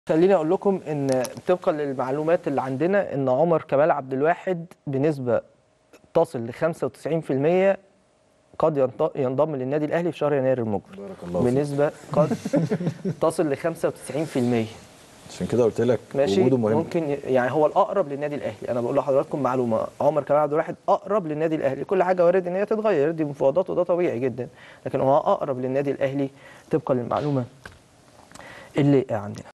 خليني اقول لكم ان طبقا للمعلومات اللي عندنا ان عمر كمال عبد الواحد بنسبه تصل ل 95% قد ينط- ينضم للنادي الاهلي في شهر يناير المقبل بارك الله فيك. بنسبه قد تصل ل 95% عشان كده قلت لك ماشي وجوده مهم ممكن ي- يعني هو الاقرب للنادي الاهلي انا بقول لحضراتكم معلومه عمر كمال عبد الواحد اقرب للنادي الاهلي كل حاجه وارد ان هي تتغير دي مفاوضات وده طبيعي جدا لكن هو اقرب للنادي الاهلي طبقا للمعلومه اللي عندنا